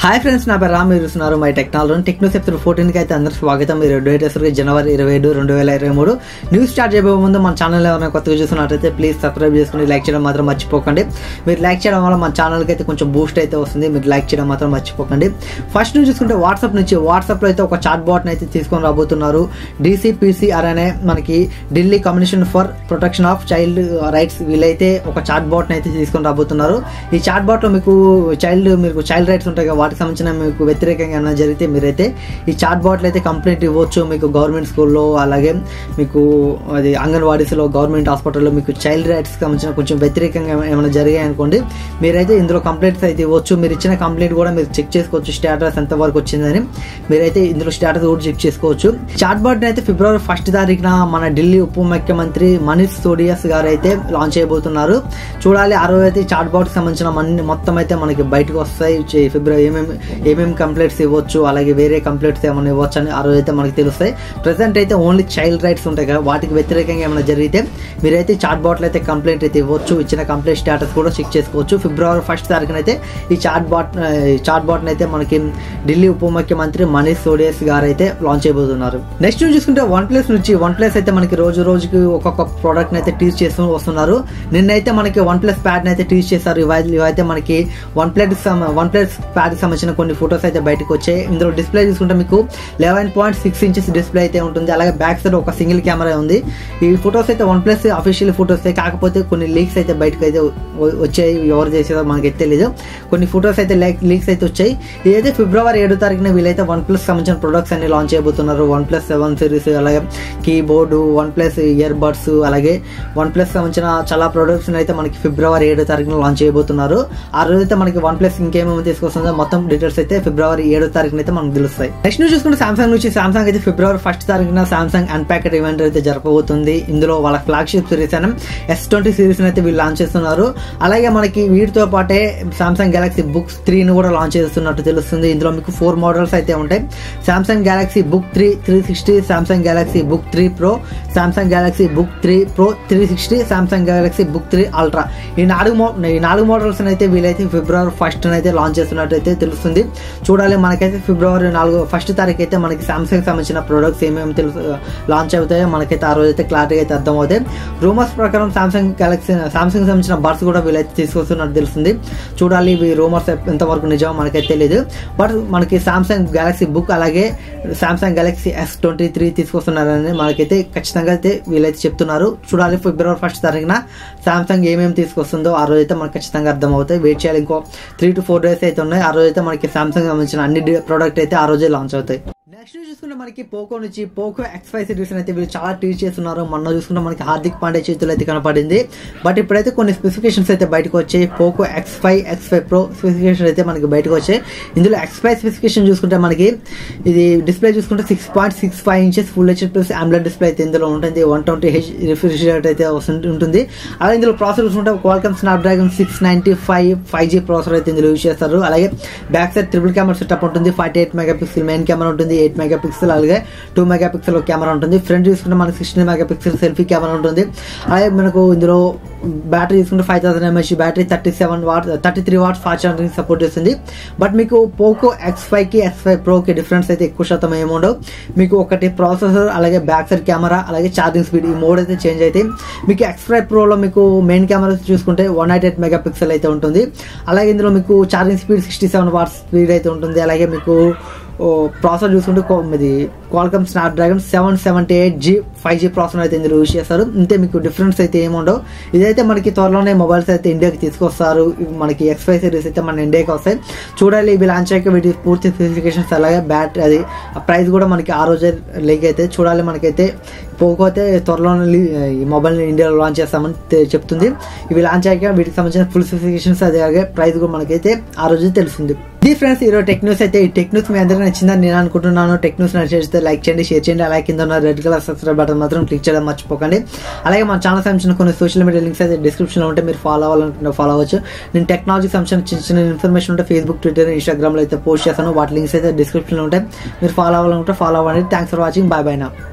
hi friends నా పేరు రామ్ మీరు చూస్తున్నారు my technology technos episode fourteen కి అయితే అందరికి స్వాగతం మీరు డేటెస్ జనవరి ఇరవై ఏడు రెండు వేల ఇరవై మూడు న్యూస్ స్టార్ట్ చేయబోయే ముందు మన ఛానల్ ఎవరైనా కొత్తగా చూస్తున్నట్లయితే ప్లీజ్ సబ్స్క్రైబ్ చేసుకుని లైక్ చేయడం మాత్రం మర్చిపోకండి మీరు లైక్ చేయడం వల్ల మన ఛానల్కి అయితే కొంచెం బూస్ట్ అయితే వస్తుంది మీరు లైక్ చేయడం మాత్రం మర్చిపోకండి ఫస్ట్ నుంచి చూసుకుంటే వాట్సాప్ నుంచి వాట్సాప్లో అయితే ఒక చాట్ బాట్ని అయితే తీసుకొని రాబోతున్నారు డీసీపీసీఆర్ అనే మనకి Delhi commission for protection of child rights వీళ్ళైతే ఒక చాట్ బాట్ని అయితే తీసుకొని రాబోతున్నారు ఈ చాట్ బాట్లో మీకు చైల్డ్ మీకు చైల్డ్ రైట్స్ ఉంటాయి కదా వాటికి సంబంధించిన మీకు వ్యతిరేకంగా ఏమైనా జరిగితే మీరైతే ఈ చాట్ బాట్లు అయితే కంప్లైంట్ ఇవ్వచ్చు మీకు గవర్నమెంట్ స్కూల్లో అలాగే మీకు అది అంగన్వాడీస్లో గవర్నమెంట్ హాస్పిటల్లో మీకు చైల్డ్ రైట్స్కి సంబంధించిన కొంచెం వ్యతిరేకంగా ఏమైనా జరిగాయి అనుకోండి మీరైతే ఇందులో కంప్లైంట్స్ అయితే ఇవ్వచ్చు మీరు ఇచ్చిన కంప్లైంట్ కూడా మీరు చెక్ చేసుకోవచ్చు స్టేటస్ ఎంత వరకు వచ్చిందని మీరైతే ఇందులో స్టేటస్ కూడా చెక్ చేసుకోవచ్చు చాట్ బాట్ అయితే ఫిబ్రవరి ఫస్ట్ తారీఖున మన ఢిల్లీ ఉప ముఖ్యమంత్రి మనీష్ సోడియాస్ గారు అయితే లాంచ్ చేయబోతున్నారు చూడాలి ఆ రోజు అయితే చాట్ బాట్ సంబంధించిన మన మొత్తం అయితే మనకి బయటకు వస్తాయి చే- ఫిబ్రవరి ఏమేమి ఏమేమి కంప్లైంట్స్ ఇవ్వచ్చు అలాగే వేరే కంప్లైంట్స్ ఏమైనా ఇవ్వచ్చు అని ఆ రోజు అయితే మనకి తెలుస్తాయి ప్రజెంట్ అయితే ఓన్లీ చైల్డ్ రైట్స్ ఉంటాయి కదా వాటికి వ్యతిరేకంగా ఏమైనా జరిగితే మీరైతే చాట్ బాట్లో అయితే కంప్లైంట్ అయితే ఇవ్వచ్చు ఇచ్చిన కంప్లైంట్ స్టేటస్ కూడా చెక్ చేసుకోవచ్చు ఫిబ్రవరి ఫస్ట్ తారీఖున అయితే ఈ చాట్ బాట్ ఈ చాట్ బాట్ అయితే మనకి ఢిల్లీ ఉప ముఖ్యమంత్రి మనీష్ సోడియస్ గారు అయితే లాంచ్ చేయబోతున్నారు నెక్స్ట్ చూసుకుంటే వన్ ప్లస్ నుంచి వన్ ప్లస్ అయితే మనకి రోజు రోజుకి ఒక్కొక్క ప్రోడక్ట్ అయితే టీచ్ చేస్తూ వస్తున్నారు నిన్నైతే మనకి వన్ ప్లస్ ప్యాడ్ అయితే టీచ్ చేస్తారు ఇవై- ఇవైతే మనకి OnePlus OnePlus pad సంబంధించిన కొన్ని ఫొటోస్ అయితే బయటకు వచ్చాయి ఇందులో డిస్ప్లే చూసుకుంటే మీకు eleven point six inches display అయితే ఉంటుంది అలాగే బ్యాక్ సైడ్ ఒక సింగిల్ కెమెరా ఉంది ఈ ఫొటోస్ అయితే వన్ ప్లస్ అఫీషియల్ ఫొటోస్ కాకపోతే కొన్ని లీక్స్ అయితే బయటకు అయితే వ- వచ్చాయి ఎవరు చేసేదో మనకి తెలియదు కొన్ని ఫొటోస్ అయితే లీక్స్ అయితే వచ్చాయి ఇదైతే ఫిబ్రవరి ఏడో తారీఖున వీళ్ళైతే వన్ ప్లస్ సంబంధించిన ప్రొడక్ట్స్ అన్ని లాంచ్ చేయబోతున్నారు వన్ ప్లస్ సెవెన్ సిరీస్ అలాగే keyboard OnePlus earbuds అలాగే వన్ ప్లస్ సంబంధించిన చాలా ప్రొడక్ట్స్ అయితే మనకి ఫిబ్రవరి ఏడో తారీఖున లాంచ్ చేయబోతున్నారు ఆ రోజు అయితే మనకి వన్ ప్లస్ ఇంకేమేమి తీసుకొస్తుందో మొత్తం డీటెయిల్స్ అయితే ఫిబ్రవరి ఏడో తారీఖున అయితే మనకు తెలుస్తాయి నెక్స్ట్ న్యూస్ చూసుకుంటే సామ్సంగ్ నుంచి సామ్సంగ్ అయితే ఫిబ్రవరి ఫస్ట్ తారీఖున సామ్సంగ్ అన్పాకెడ్ ఈవెంట్ అయితే జరపబోతుంది ఇందులో వాళ్ళ ఫ్లాగ్షిప్ సిరీస్ అయిన ఎస్ ట్వంటీ సిరీస్ అయితే వీళ్ళు లాంచ్ చేస్తున్నారు అలాగే మనకి వీటితో పాటే సామ్సంగ్ గెలాక్సీ బుక్స్ త్రీని కూడా లాంచ్ చేస్తున్నట్టు తెలుస్తుంది ఇందులో మీకు ఫోర్ మోడల్స్ అయితే ఉంటాయి Samsung Galaxy Book three three sixty Samsung Galaxy Book three pro Samsung Galaxy Book three pro three sixty Samsung Galaxy Book three ultra ఈ నాలుగు మో ఈ నాలుగు మోడల్స్ అయితే వీలైతే ఫిబ్రవరి ఫస్ట్ అయితే లాంచ్ చేస్తున్నట్టు అయితే తెలుస్తుంది చూడాలి మనకైతే ఫిబ్రవరి నాలుగు ఫస్ట్ తారీఖు అయితే మనకి సామ్సంగ్ సంబంధించిన ప్రొడక్ట్స్ ఏమేమి తెలుసు లాంచ్ అవుతాయో మనకైతే ఆ రోజు అయితే క్లారిటీ అయితే అర్థమవుతాయి రూమర్స్ ప్రకారం సామ్సంగ్ గెలాక్సీ సామ్సంగ్ సంబంధించిన బర్డ్స్ కూడా వీళ్ళైతే తీసుకొస్తున్నట్టు తెలుస్తుంది చూడాలి ఇవి రూమర్స్ ఎంతవరకు నిజమో మనకైతే తెలియదు బట్ మనకి సామ్సంగ్ గెలాక్సీ బుక్ అలాగే Samsung Galaxy S twenty three తీసుకొస్తున్నారని మనకైతే ఖచ్చితంగా అయితే వీళ్ళైతే చెప్తున్నారు చూడాలి ఫిబ్రవరి ఫస్ట్ తారీఖున సామ్సంగ్ ఏమేమి తీసుకొస్తుందో ఆ రోజు అయితే మనకు ఖచ్చితంగా అర్థమవుతాయి వెయిట్ చేయాలి ఇంకో త్రీ టు ఫోర్ డేస్ అయితే ఉన్నాయి ఆ రోజు అయితే మనకి సామ్సంగ్ సంబంధించిన అన్ని ప్రోడక్ట్ అయితే ఆ రోజే లాంచ్ అవుతాయి నెక్స్ట్ చూసుకుంటే మనకి పోకో నుంచి పోకో ఎక్స్ ఫైవ్ సిరీస్ అయితే వీళ్ళు చాలా టీచ్ చేస్తున్నారు మొన్న చూసుకుంటే మనకి హార్దిక్ పాండే చేతులు అయితే కనపడింది బట్ ఇప్పుడైతే కొన్ని స్పెసిఫికేషన్స్ అయితే బయటకు వచ్చాయి Poco X five X five pro specification అయితే మనకి బయటకు వచ్చాయి ఇందులో ఎక్స్ ఫైవ్ స్పెసిఫికేషన్ చూసుకుంటే మనకి ఇది డిస్ప్లే చూసుకుంటే six point six five inches full H plus AMOLED display అయితే ఇందులో ఉంటుంది వన్ ట్వంటీ హెచ్ రిఫ్రిజిరేట్ అయితే వస్తుంది- ఉంటుంది అలాగే ఇందులో ప్రాసెసర్ చూసుకుంటే Qualcomm Snapdragon six ninety five five G processor అయితే ఇందులో యూజ్ చేస్తారు అలాగే back side triple camera setup ఉంటుంది forty eight megapixel main camera ఉంటుంది ఎయిట్ మెగా పిక్సెల్ అలాగే టూ మెగా పిక్సెల్ కెమెరా ఉంటుంది ఫ్రంట్ చూసుకుంటే మనకి sixteen megapixel selfie camera ఉంటుంది అలాగే మనకు ఇందులో బ్యాటరీ తీసుకుంటే five thousand mAh battery thirty seven watt thirty three watts fast charging support చేస్తుంది బట్ మీకు పోకో ఎక్స్ ఫైవ్ కి ఎక్స్ ఫైవ్ ప్రోకి డిఫరెన్స్ అయితే ఎక్కువ శాతం ఏముండవు మీకు ఒకటి ప్రాసెసర్ అలాగే బ్యాక్ సైడ్ కెమెరా అలాగే ఛార్జింగ్ స్పీడ్ ఈ మోడ్ అయితే చేంజ్ అయితే మీకు ఎక్స్ ఫైవ్ ప్రోలో మీకు మెయిన్ కెమెరా చూసుకుంటే one naught eight megapixel అయితే ఉంటుంది అలాగే ఇందులో మీకు charging speed sixty seven watts speed అయితే ఉంటుంది అలాగే మీకు ప్రాసెసర్ చూసుకుంటే కో- ఇది Qualcomm Snapdragon seven seventy eight G five G processor అయితే ఇందులో యూజ్ చేస్తారు ఇంతే మీకు డిఫరెన్స్ అయితే ఏముండవు ఇదైతే మనకి త్వరలోనే మొబైల్స్ అయితే ఇండియాకి తీసుకొస్తారు ఇవి మనకి ఎక్స్ ఫైవ్ సిరీస్ అయితే మన ఇండియాకి వస్తాయి చూడాలి ఇవి లాంచ్ అయ్యాక వీటి పూర్తి స్పెసిఫికేషన్స్ అలాగే బ్యాటరీ అది ఆ ప్రైస్ కూడా మనకి ఆ రోజే లీక్ అయితే చూడాలి మనకైతే పోకో అయితే త్వరలోనే లీ- ఈ మొబైల్ ఇండియాలో లాంచ్ చేస్తామని తె- చెప్తుంది ఇవి లాంచ్ అయ్యాక వీటికి సంబంధించిన ఫుల్ స్పెసిఫికేషన్స్ అలాగే ప్రైస్ కూడా మనకైతే ఆ రోజు తెలుస్తుంది ఇది ఫ్రెండ్స్ ఈరోజు టెక్ న్యూస్ అయితే ఈ టెక్ న్యూస్ మీ అందరికీ నచ్చిందని నేను అనుకుంటున్నాను టెక్ న్యూస్ నచ్చితే లైక్ చేయండి షేర్ చేయండి అలాగే కింద ఉన్న రెడ్ కలర్ సబ్స్క్రైబ్ బటన్ మాత్రం క్లిక్ చేయడం మర్చిపోకండి అలాగే మన ఛానల్ సంబంధించిన కొన్ని సోషల్ మీడియా లింక్స్ అయితే డిస్క్రిప్షన్లో ఉంటే మీరు ఫాలో అవ్వాలనుకుంటే ఫాలో అవ్వచ్చు నేను టెక్నాలజీ సంబంధించిన చిన్న చిన్న ఇన్ఫర్మేషన్ ఉంటే ఫేస్బుక్ ట్విట్టర్ ఇన్స్టాగ్రామ్లో అయితే పోస్ట్ చేస్తాను వాటి లింక్స్ అయితే డిస్క్రిప్షన్లో ఉంటాయి మీరు ఫాలో అవ్వాలనుకుంటే ఫాలో అవ్వండి thanks for watching bye bye నా